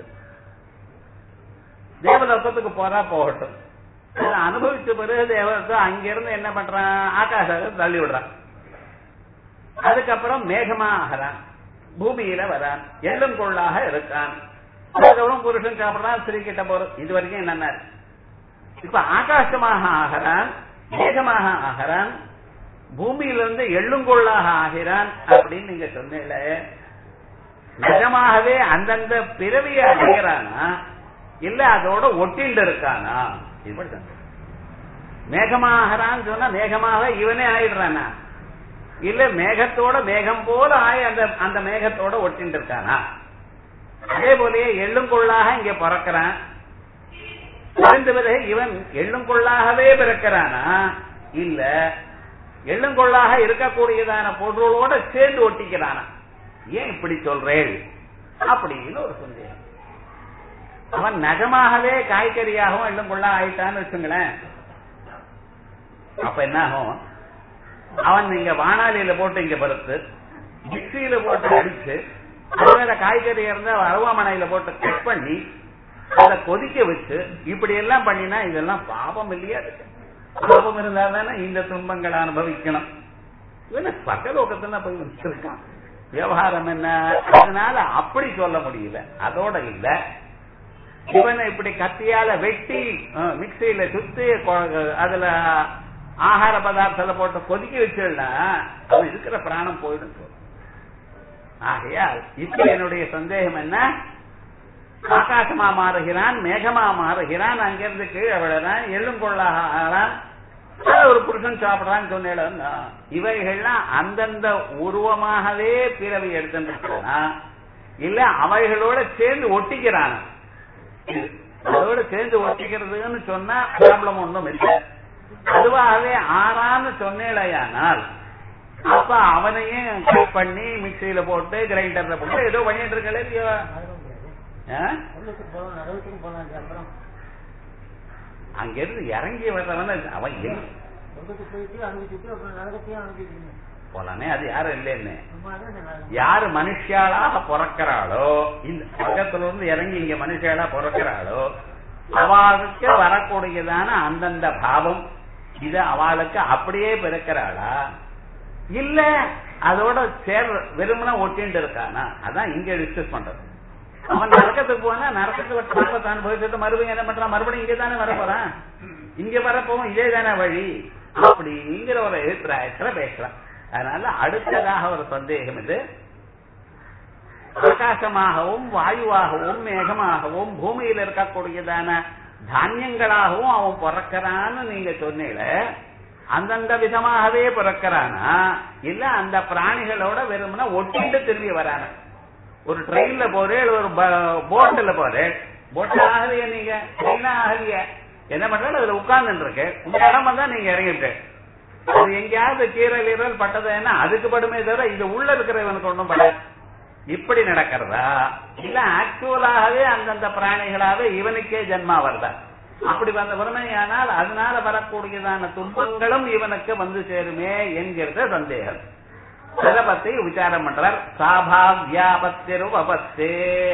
தேவலோகத்துக்கு போறா போகட்டும் அதை அனுபவிச்ச பிறகு தேவலோகம் அங்கிருந்து என்ன பண்றான் ஆகாசத்தை தள்ளி விடுறான் அதுக்கப்புறம் மேகமா ஆகிறான் பூமியில வரான் எள்ளும் கொள்ளாக இருக்கான் அதுக்கப்புறம் புருஷன் சாப்பிடுறான் ஸ்திரீ கிட்ட போறது இது வரைக்கும் என்னென்ன இப்ப ஆகாசமாக ஆகிறான் மேகமாக ஆகிறான் பூமியிலிருந்து எள்ளுங்கொள்ளாக ஆகிறான் அப்படின்னு நீங்க சொன்னீங்கள நிஜமாகவே அந்தந்த பிறவியை அடைகிறானா இல்ல அதோட ஒட்டிண்டு இருக்கானா இப்படி தான் மேகமாகறான்னு சொன்னா மேகமாக இவனே ஆயிடுறானா இல்ல மேகத்தோட மேகம் போல ஆயி அந்த அந்த மேகத்தோட ஒட்டிண்டு இருக்கானா அதே போலயே எள்ளுங்கொள்ளாக இங்க பிறக்கிறான் பிறந்த பிறகு இவன் எள்ளுங்கொள்ளாகவே பிறக்கிறானா இல்ல எள்ளுங்கொள்ளாக இருக்கக்கூடியதான பொருளோட சேர்ந்து ஒட்டிக்கிறானா ஏன் இப்படி சொல்றேன் அப்படின்னு ஒரு சந்தேகம் அவன் நகமாகவே காய்கறியாகவும் எள்ளுங்கொள்ளா ஆயிட்டான்னு வச்சுங்களேன் அப்ப என்ன ஆகும் அவன் இங்க வானாலியில போட்டு இங்க பருத்து மிக்சியில போட்டு அடிச்சு அதுல காய்கறி இருந்தா அருவாமனையில போட்டு கட் பண்ணி அதை கொதிக்க வச்சு இப்படி எல்லாம் பண்ணினா இதெல்லாம் பாபம் இல்லையா பாபம் இருந்தா தானே இந்த துன்பங்களை அனுபவிக்கணும் இவன பக்கலோகத்துல போய் வச்சிருக்கான் விவகாரம் என்ன அதனால அப்படி சொல்ல முடியல அதோட இல்ல இவனை இப்படி கத்தியால வெட்டி மிக்சியில சுத்தி அதுல ஆகார பதார்த்தத்தை போட்டு கொதிக்க வச்சிடனா அவன் இருக்கிற பிராணம் போயிடும் ஆகையால் இப்ப என்னுடைய சந்தேகம் என்ன ஆகாசமா மாறுகிறான் மேகமா மாறுகிறான் அங்கிருந்து கீழே விழறான் எள்ளுங்கொள்ளாகிறான் ஒரு புருஷன் சாப்பிடுறான்னு சொன்னேன் இவைகள்லாம் அந்தந்த உருவமாகவே பிறவி எடுத்துருக்கானா இல்ல அவைகளோட சேர்ந்து ஒட்டிக்கிறான் அதோட சேர்ந்து ஒட்டிக்கிறதுன்னு சொன்னா ப்ராப்ளம் ஒன்றும் இல்லை அதுவாகவே ஆறான்னு சொன்னேடையானால் அப்ப அவனையும் கட் பண்ணி மிக்சியில போட்டு கிரைண்டர்ல போட்டு ஏதோ பண்ணிட்டு இருக்கல இல்லையோ அங்கிருந்து இறங்கி வர்றவன அவன் போலானே அது யாரும் இல்லைன்னு யாரு மனுஷியாளாக பிறக்கிறாளோ இந்த பக்கத்துல இருந்து இறங்கி இங்க மனுஷியாளா பிறக்கிறாளோ அவளுக்கு வரக்கூடியதான அந்தந்த பாவம் இது அவளுக்கு அப்படியே பிறக்கிறாளா இல்ல அதோட சேர் வெறுமனா ஒட்டிட்டு இருக்கானா அதான் இங்க டிஸ்கஸ் பண்றது அவன் நரக்கத்துக்கு போனா நரக்கத்துல பாப்பத்தை அனுபவிச்சுட்டு மறுபடியும் என்ன பண்றான் மறுபடியும் இங்க தானே வர போறான் இங்க வரப்போவும் இதே தானே வழி அப்படிங்கிற ஒரு அபிப்பிராயத்துல பேசுறான் அதனால அடுத்ததாக ஒரு சந்தேகம் இது ஆகாசமாகவும் வாயுவாகவும் மேகமாகவும் பூமியில் இருக்கக்கூடியதான தானியங்களாகவும் அவன் பிறக்கிறான்னு நீங்க சொன்னீங்க அந்தந்த விதமாகவே பிறக்கிறானா இல்ல அந்த பிராணிகளோட வெறும்னா ஒட்டிட்டு திரும்பி வரானா ஒரு ட்ரெயின்ல போறேன் ஒரு போட்ல போறேன் போட்ல ஆகலையா நீங்க ட்ரெயினா ஆகலையா என்ன பண்றாலும் அதுல உட்கார்ந்து இருக்கு உங்க இடம் வந்தா நீங்க இறங்கிட்டு அது எங்கேயாவது கீரல் ஈரல் பட்டதுன்னா அதுக்கு படுமே தவிர இது உள்ள இருக்கிறவனுக்கு ஒன்றும் பட இப்படி நடக்கிறதா இல்ல ஆக்சுவலாகவே அந்தந்த பிராணிகளாவே இவனுக்கே ஜென்மா வருதா அப்படி வந்த வறுமையானால் அதனால வரக்கூடியதான துன்பங்களும் இவனுக்கு வந்து சேருமே என்கிறது சந்தேகம் இதை பத்தி விசாரம் பண்றார் சாபாவியாபத்திருவபத்தே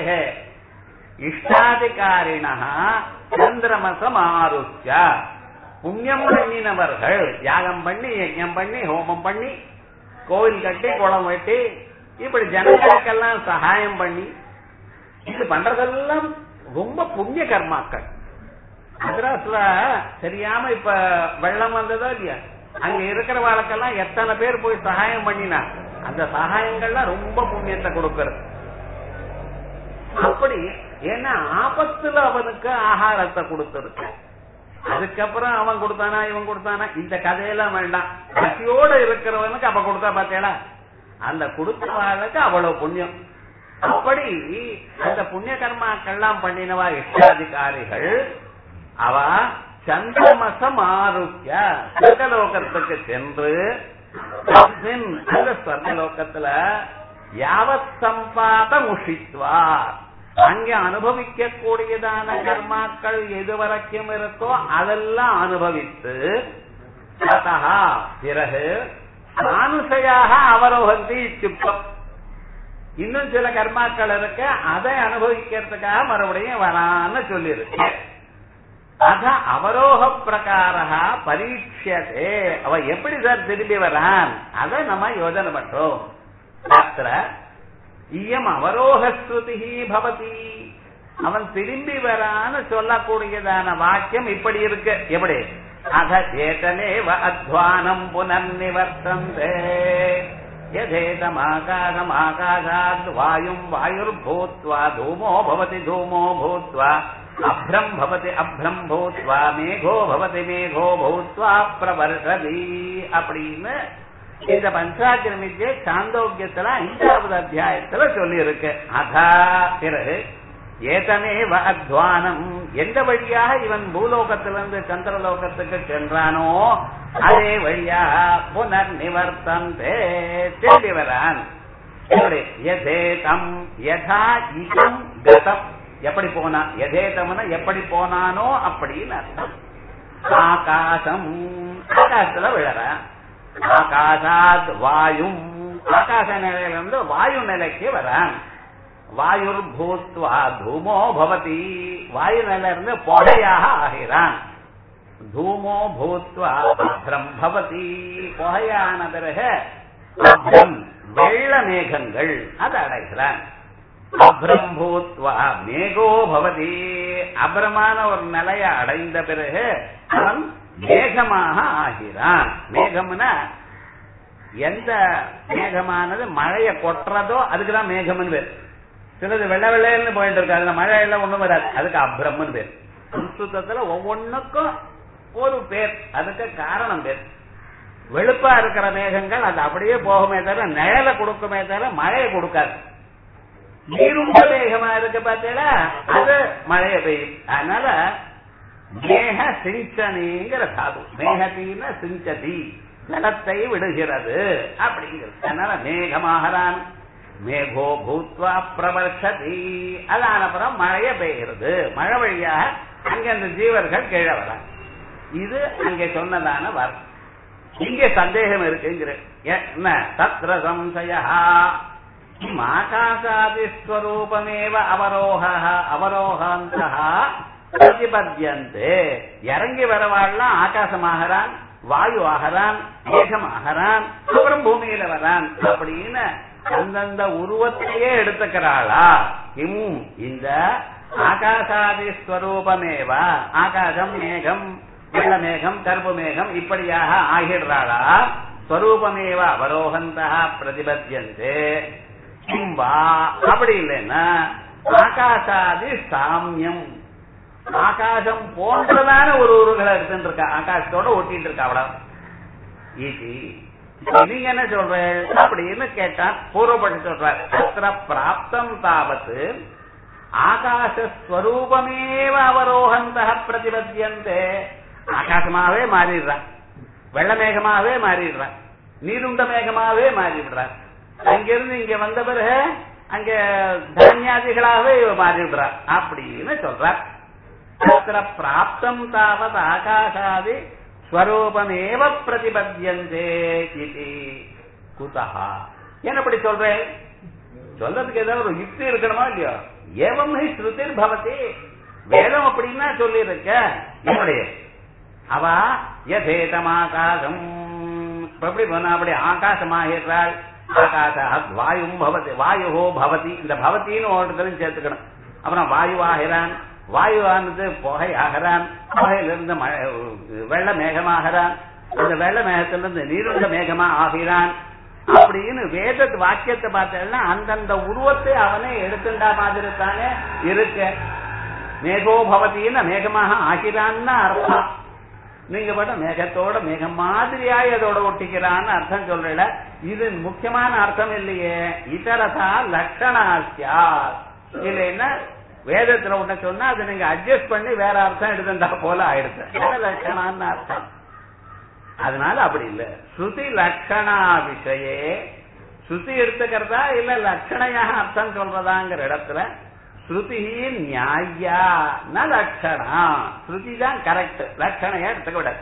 இஷ்டாதிகாரிணா சந்திரமசம் ஆருஷ்ய புண்ணியம் பண்ணினவர்கள் யாகம் பண்ணி யஜ்யம் பண்ணி ஹோமம் பண்ணி கோவில் கட்டி குளம் வெட்டி இப்படி ஜனங்களுக்கெல்லாம் சகாயம் பண்ணி இது பண்றதெல்லாம் ரொம்ப புண்ணிய கர்மாக்கள் மദ്രാஸ்ல தெரியாம இப்ப வெள்ளம் வந்ததோ இல்லையா அங்க இருக்கிற வாழ்க்கெல்லாம் எத்தனை பேர் போய் சகாயம் பண்ணினா அந்த சகாயங்கள்லாம் ரொம்ப புண்ணியத்தை கொடுக்கறது அப்படி ஏன்னா ஆபத்துல அவனுக்கு ஆகாரத்தை கொடுத்திருக்கு அதுக்கப்புறம் அவன் கொடுத்தானா இவன் கொடுத்தானா இந்த கதையெல்லாம் வேண்டாம் பசியோட இருக்கிறவனுக்கு அப்ப கொடுத்தா பார்த்தேடா அந்த கொடுத்தவாளுக்கு அவ்வளவு புண்ணியம் அப்படி அந்த புண்ணிய கர்மாக்கள்லாம் பண்ணினவா இஷ்டாதிகாரிகள் அவ சந்திரமசம் ஆரோக்கிய சொர்க்கலோகத்துக்கு சென்று அந்த சொர்க்கலோகத்துல யாவத் சம்பாத முஷித்வா அங்கே அனுபவிக்க கூடியதான கர்மாக்கள் எது வரைக்கும் இருக்கோ அதெல்லாம் அனுபவித்து பிறகு மானுஷையாக அவரோகந்தி சுத்தம் இன்னும் சில கர்மாக்கள் இருக்க அதை அனுபவிக்கிறதுக்காக மறுபடியும் வரான்னு சொல்லியிருக்கு அத அவரோக பிரகாரா பரீட்சதே அவ எப்படி சார் திரும்பி வரான் அதை நம்ம யோஜனை பண்றோம் அத்திர இயம் அவரோக ஸ்ருதி பவதி அவன் திரும்பி வரான்னு சொல்லக்கூடியதான வாக்கியம் இப்படி இருக்கு எப்படி அத ஏதமேவ அத்வானம் புனர்நிவர்த்தந்தே यथेतमाकाशमाकाशाद् वायुम् वायुर्भूत्वा धूमो भवति धूमो भूत्वा अभ्रम् भवति अभ्रम् भूत्वा मेघो भवति मेघो भूत्वा प्रवर्षति அப்படின்னு இந்த பஞ்சாக்கிர வித்யை சாந்தோக்கியத்துல ஐந்தாவது அத்தியாயத்துல சொல்லி இருக்கு அதா பிறகு ஏதமேவ அத்வானம் எந்த வழியாக இவன் பூலோகத்திலிருந்து சந்திரலோகத்துக்கு சென்றானோ அதே வழியாக புனர் நிவர்த்தந்தே திரும்பி வரான் யதேதம் யதா இகம் கதம் எப்படி போனான் யதேதம்னா எப்படி போனானோ அப்படின்னு அர்த்தம் ஆகாசம் ஆகாசத்துல விழறான் ஆகாசாத் வாயும் ஆகாச நிலையிலிருந்து வாயு நிலைக்கு வரான் வாயுர் பூத்வா தூமோ பவதி வாயு நிலை இருந்து புகையாக ஆகிறான் தூமோ பூத்வா அப்ரம் பவதி புகையான பிறகு அப்ரம் வெள்ள மேகங்கள் அது அடைகிறான் அப்ரம் பூத்வா மேகோ பவதி அபரமான ஒரு நிலையை அடைந்த பிறகு அவன் மேகமாக ஆகிறான் மேகம்னா எந்த மேகமானது மழையை கொட்டுறதோ அதுக்குதான் மேகம்னு பேர் சிலது வெள்ள வெள்ளைன்னு போயிட்டு இருக்கு அதுல மழை எல்லாம் ஒண்ணும் வராது அதுக்கு அப்ரம்னு பேர் சம்ஸ்கிருதத்துல ஒவ்வொன்னுக்கும் ஒரு பேர் அதுக்கு காரணம் பேர் வெளுப்பா இருக்கிற மேகங்கள் அது அப்படியே போகுமே தவிர நிழலை கொடுக்குமே தவிர மழையை கொடுக்காது நீருண்ட மேகமா இருக்கு பார்த்தீங்களா அது மழையை பெய்யும் அதனால மேக சிஞ்சனிங்கிற சாது மேகத்தின சிஞ்சதி ஜலத்தை விடுகிறது அப்படிங்கிறது அதனால மேகமாகறான் மேகோ பூத்வா பிரவர்ஷதி அதான அப்புறம் மழைய பெய்கிறது மழை வழியாக அங்க அந்த ஜீவர்கள் கீழே வர இது அங்கே சொன்னதான வர் இங்க சந்தேகம் இருக்குங்கிற என்ன தத்ர சம்சயா ஆகாசாதிஸ்வரூபமேவ அவரோக அவரோகாந்த பிரதிபத்தியந்தே இறங்கி வரவாள்லாம் ஆகாசமாகறான் வாயு ஆகறான் மேகம் ஆகறான் அப்புறம் பூமியில வரான் அப்படின்னு அந்தந்த உருவத்தையே எடுத்துக்கிறாளா கிம் இந்த ஆகாசாதி ஸ்வரூபமேவா ஆகாசம் மேகம் வெள்ள மேகம் கருப்பு மேகம் இப்படியாக ஆகிடுறாளா ஸ்வரூபமேவ அவரோகந்தா பிரதிபத்தியந்தே கிம்பா அப்படி இல்லைன்னா ஆகாசாதி சாமியம் ஆகாசம் போன்றதான ஒரு உருவங்களை எடுத்துட்டு இருக்கா ஆகாசத்தோட ஒட்டிட்டு இருக்கா அவ்வளவு ஈசி நீங்க என்ன சொல்ற அப்படின்னு கேட்டான் பூர்வப்பட்டு சொல்றார் அத்திர பிராப்தம் தாவத்து ஆகாசஸ்வரூபமேவ அவரோகந்த பிரதிபத்தியந்தே ஆகாசமாகவே மாறிடுறான் வெள்ள மேகமாகவே மாறிடுறான் நீருண்ட மேகமாகவே மாறிவிடுறான் அங்கிருந்து இங்க வந்த பிறகு அங்க தானியாதிகளாகவே மாறிவிடுறான் அப்படின்னு சொல்றார் தத்திர பிராப்தம் தாவத் ஆகாசாதி ஸ்வரூபமேவ பிரதிபத்தியந்தே இது குதஹா ஏன் அப்படி சொல்றேன் சொல்றதுக்கு ஏதாவது ஒரு யுக்தி இருக்கணுமா இல்லையோ ஏவம் ஹி ஸ்ருதிர் பவதி வேதம் அப்படின்னா சொல்லி இருக்க எப்படி அவ யதேதம் ஆகாசம் எப்படி போனா அப்படி ஆகாசமாகிறாள் ஆகாச வாயும் பவதி வாயுஹோ பவதி இந்த பவத்தின்னு ஒருத்தரும் சேர்த்துக்கணும் அப்புறம் வாயுவாகிறான் வாயுவானது புகை ஆகிறான் புகையிலிருந்து மழை வெள்ள மேகமாகிறான் அந்த வெள்ள மேகத்திலிருந்து நீருண்ட மேகமா ஆகிறான் அப்படின்னு வேத வாக்கியத்தை பார்த்தேன்னா அந்தந்த உருவத்தை அவனே எடுத்துண்டா மாதிரி தானே இருக்க மேகோ பவதின்னு மேகமாக ஆகிறான்னு அர்த்தம் நீங்க பட்ட மேகத்தோட மேகம் மாதிரியாய் அதோட ஒட்டிக்கிறான்னு அர்த்தம் சொல்றல இது முக்கியமான அர்த்தம் இல்லையே இதரதா லட்சணாசியா இல்லைன்னா வேதத்துல ஒண்ணு சொன்னா அதை நீங்க அட்ஜஸ்ட் பண்ணி வேற அர்த்தம் எடுத்துட்டா போல ஆயிடுச்சு லட்சணான்னு அர்த்தம் அதனால அப்படி இல்ல ஸ்ருதி லட்சணா விஷயே ஸ்ருதி எடுத்துக்கிறதா இல்ல லட்சணையாக அர்த்தம் சொல்றதாங்கிற இடத்துல ஸ்ருதி நியாயா ந லட்சணா ஸ்ருதி தான் கரெக்ட் லட்சணையா எடுத்துக்க விட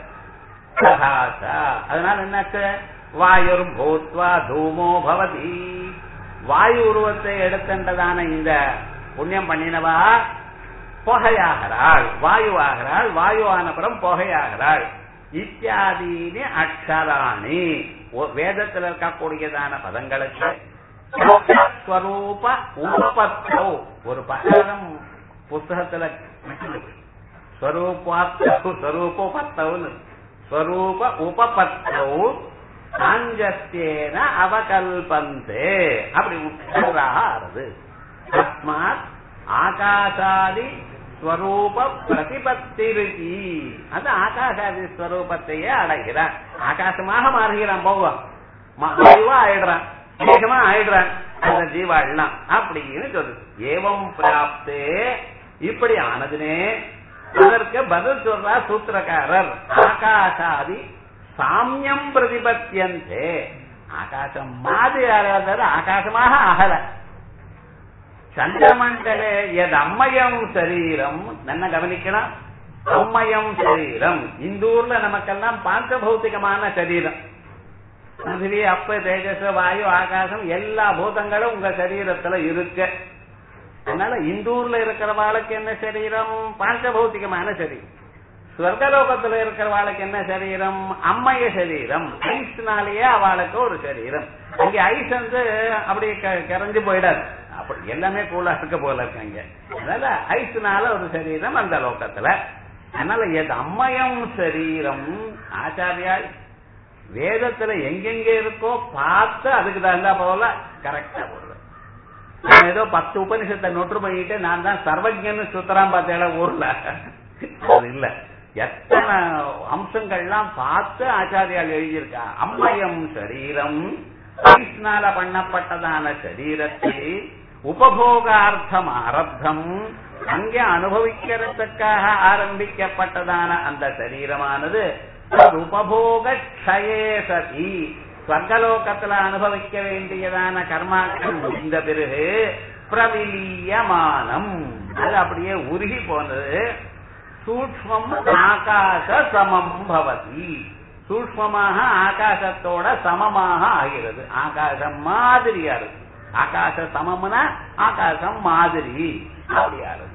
அதனால என்னாச்சு வாயுர் பூத்வா தூமோ பவதி வாயு உருவத்தை எடுக்கின்றதான இந்த புண்ணியம் பண்ணினவா புகையாகிறாள் வாயுவாகிறாள் வாயு ஆனப்புறம் புகையாகிறாள் இத்தியாதீனி அக்ஷராணி வேதத்தில் இருக்கக்கூடியதான பதங்களுக்கு ஸ்வரூப உபத்தோ ஒரு பதம் புஸ்தகத்துல ஸ்வரூபாத்தோ ஸ்வரூபோபத்தவுன்னு ஸ்வரூப உபபத்தௌ சாஞ்சஸ்யேன அவகல்பந்தே அப்படி உட்காராக ஆறுது தஸ்மாத் ஆகாசாதி ஸ்வரூப பிரதிபத்திருதி அது ஆகாசாதி ஸ்வரூபத்தையே அடைகிறான் ஆகாசமாக மாறுகிறான் போவோம் வாயுவா ஆயிடுறான் வேகமா ஆயிடுறான் அந்த ஜீவாள்லாம் அப்படின்னு சொல்லுது ஏவம் பிராப்தே இப்படி ஆனதுனே அதற்கு பதில் சொல்றா சூத்திரக்காரர் ஆகாசாதி சாமியம் பிரதிபத்தியந்தே ஆகாசம் மாதிரி ஆகாத ஆகாசமாக ஆகல சந்திரமண்டலே எது அம்மயம் சரீரம் என்ன கவனிக்கணும் அம்மயம் சரீரம் இந்த ஊர்ல நமக்கெல்லாம் பார்க்க பௌத்திகமான சரீரம் பிருத்திவி அப்ப தேஜஸ் வாயு ஆகாசம் எல்லா பூதங்களும் உங்க சரீரத்துல இருக்கு அதனால இந்த ஊர்ல இருக்கிறவாளுக்கு என்ன சரீரம் பஞ்சபௌத்திகமான சரீரம் ஸ்வர்கலோகத்துல இருக்கிறவாளுக்கு என்ன சரீரம் அம்மைய சரீரம் ஐஸ்னாலேயே அவளுக்கு ஒரு சரீரம் அங்க ஐஸ் வந்து அப்படியே கரைஞ்சு போயிடாது அப்படி எல்லாமே கூலா இருக்க போல இருக்காங்க அதனால ஐஸ்னால ஒரு சரீரம் அந்த லோகத்துல அதனால எது அம்மயம் சரீரம் ஆச்சாரியா வேதத்துல எங்கெங்க இருக்கோ பார்த்து அதுக்கு தகுந்தா போல கரெக்டா போடுறது நான் ஏதோ பத்து உபனிஷத்தை நொற்று பண்ணிட்டு நான் தான் சர்வஜன்னு சுத்தராம் பார்த்தேன் ஊர்ல அது இல்ல எத்தனை அம்சங்கள்லாம் பார்த்து ஆச்சாரியால் எழுதியிருக்கா அம்மயம் சரீரம் ஐஸ்னால பண்ணப்பட்டதான சரீரத்தை உபபோகார்த்தம் ஆரப்தம் அங்கே அனுபவிக்கிறதுக்காக ஆரம்பிக்கப்பட்டதான அந்த சரீரமானது உபபோக க்ஷயே சதி ஸ்வர்கலோகத்துல அனுபவிக்க வேண்டியதான கர்மாக்கள் முடிந்த பிறகு பிரவிலியமானம் அது அப்படியே உருகி போனது சூக்மம் ஆகாச சமம் பவதி சூக்மமாக ஆகாசத்தோட சமமாக ஆகிறது ஆகாசம் மாதிரியா இருக்கு ஆகாச சமம்னா ஆகாசம் மாதிரி அப்படியா இருக்கு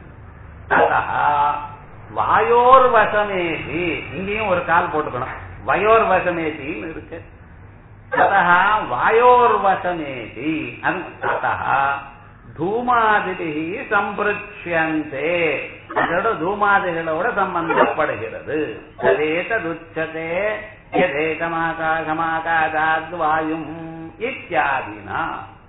வாயோர் வசமேதி இங்கேயும் ஒரு கால் போட்டுக்கணும் வயோர் வசமேதின்னு இருக்கு ததா வாயோர் வசமேதி அது ததா தூமாதிரி சம்பிருஷ்யந்தே அதோட தூமாதிகளோட சம்பந்தப்படுகிறது ததேததுச்சதே யதேகமாகாசமாகாதாத் வாயும் இத்தியாதினா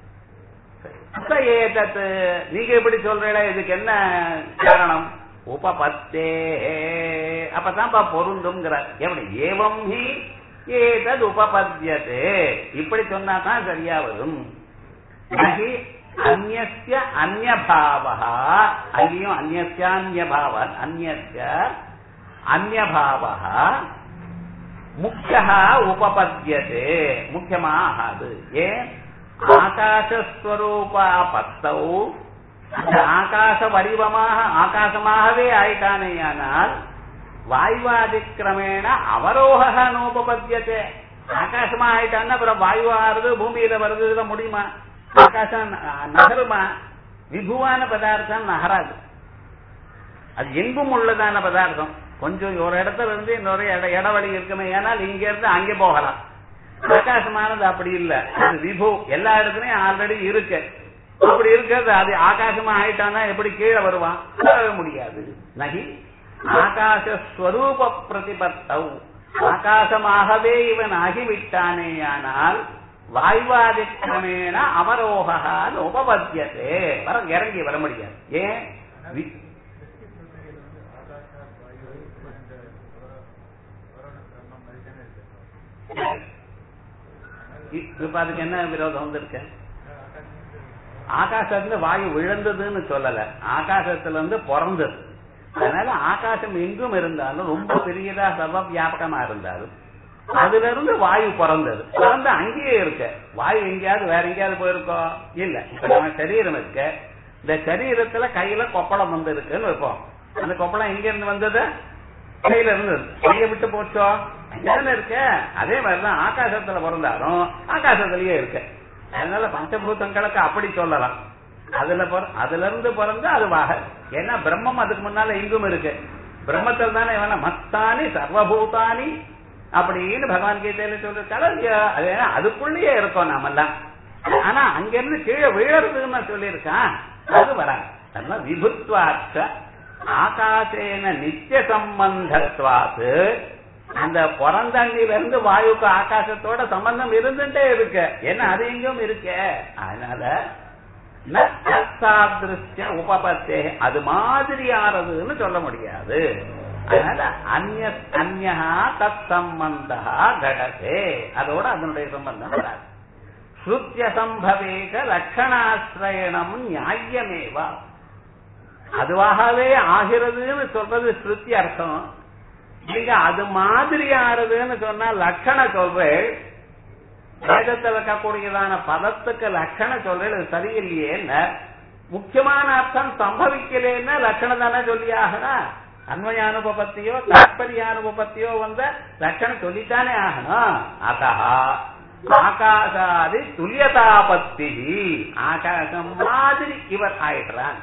ஏதத் நீங்க எப்படி சொல்றீங்களா இதுக்கு என்ன காரணம் உபபத்தே அப்பதான்ப்பா பொருந்துங்கிறார் எப்படி ஏவம் ஹி ஏதது உபபத்தியதே இப்படி சொன்னா தான் சரியா வரும் நகி அந்நிய அந்நியபாவா அங்கேயும் அந்நியான்யபாவ அந்நிய அந்நியபாவா முக்கிய உபபத்தியதே முக்கியமா ஆகாது ஏன் ஆகாசஸ்வரூபா பத்தௌ அந்த ஆகாச வடிவமாக ஆகாசமாகவே ஆயிட்டானேயானால் வாயுவாதிக்கிரமேண அவரோக நோபபத்தியத்தை ஆகாசமா ஆயிட்டான்னா அப்புறம் வாயு ஆறுது பூமியில வருது இதுல முடியுமா ஆகாசம் நகருமா விபுவான பதார்த்தம் நகராது அது எங்கும் உள்ளதான பதார்த்தம் கொஞ்சம் ஒரு இடத்துல இருந்து இன்னொரு இட இடவழி இருக்குமே ஏனால் இங்க இருந்து அங்கே போகலாம் ஆகாசமானது அப்படி இல்ல அது விபு எல்லா இடத்துலயும் ஆல்ரெடி இருக்கு அப்படி இருக்கிறது அது ஆகாசமா ஆயிட்டானா எப்படி கீழே வருவான் வரவே முடியாது நகி ஆகாசஸ்வரூப பிரதிபத்தவ் ஆகாசமாகவே இவன் ஆகிவிட்டானேயானால் வாய்வாதிக்கிரமேண அமரோகான் உபபத்தியதே வர இறங்கி வர முடியாது ஏன் இப்ப அதுக்கு என்ன விரோதம் வந்திருக்கு ஆகாசத்துல வாயு விழுந்ததுன்னு சொல்லல ஆகாசத்துல இருந்து பிறந்தது அதனால ஆகாசம் எங்கும் இருந்தாலும் ரொம்ப பெரியதா சர்வ வியாபகமா இருந்தாலும் அதுல இருந்து வாயு பிறந்தது பிறந்து அங்கேயே இருக்க வாயு எங்கேயாவது வேற எங்கேயாவது போயிருக்கோ இல்ல இப்ப நம்ம சரீரம் இருக்க இந்த சரீரத்துல கையில கொப்பளம் வந்து இருக்குன்னு வைப்போம் அந்த கொப்பளம் எங்க இருந்து வந்தது கையில இருந்து கைய விட்டு போச்சோ அங்கதானே இருக்க அதே மாதிரிதான் ஆகாசத்துல பிறந்தாலும் ஆகாசத்திலேயே இருக்க அதனால பஞ்சபூதங்களுக்கு அப்படி சொல்லலாம் அதுல அதுல இருந்து பிறந்து அது வாக ஏன்னா பிரம்மம் அதுக்கு முன்னால எங்கும் இருக்கு பிரம்மத்தில் தானே வேணா மத்தானி சர்வபூதானி அப்படின்னு பகவான் கீதையில சொல்லிருக்காரு அதுக்குள்ளேயே இருக்கோம் நாமெல்லாம் ஆனா அங்க இருந்து கீழே விழறதுன்னு சொல்லியிருக்கான் அது வராது அதனால விபுத்வாச்ச ஆகாசேன நித்திய சம்பந்தத்வாத்து அந்த புறந்தண்ணில இருந்து வாயுக்கு ஆகாசத்தோட சம்பந்தம் இருந்துட்டே இருக்கு என்ன அது எங்கும் இருக்க அதனால நத்தாதிருஷ்ய உபபத்தே அது மாதிரியானதுன்னு சொல்ல முடியாது அதனால அந்நிய அந்யா தத் சம்பந்தா கடதே அதோட அதனுடைய சம்பந்தம் வராது ஸ்ருத்திய சம்பவேக லட்சணாசிரயணம் நியாயமேவா அதுவாகவே ஆகிறதுன்னு சொல்றது ஸ்ருதி அர்த்தம் நீங்க அது மாதிரி ஆறுதுன்னு சொன்னா லட்சண சொல்றேன் வேதத்தில் இருக்கக்கூடியதான பதத்துக்கு லட்சண சொல்றேன் அது சரியில்லையே முக்கியமான அர்த்தம் சம்பவிக்கலேன்னா லட்சணம் தானே சொல்லி ஆகணும் அன்வய அனுபவத்தையோ தாற்பரிய அனுபவத்தையோ வந்த லட்சணம் சொல்லித்தானே ஆகணும் அதா ஆகாசாதி துல்லியதாபத்தி ஆகாசம் மாதிரி இவர் ஆயிடுறான்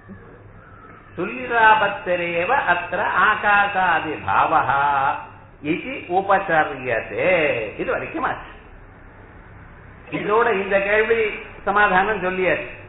துல்லிராபத்திரேவ அத்த ஆகாசாதி பாவா இது உபச்சரியதே இது வரைக்கும் ஆச்சு இதோட இந்த கேள்வி சமாதானம் சொல்லியாச்சு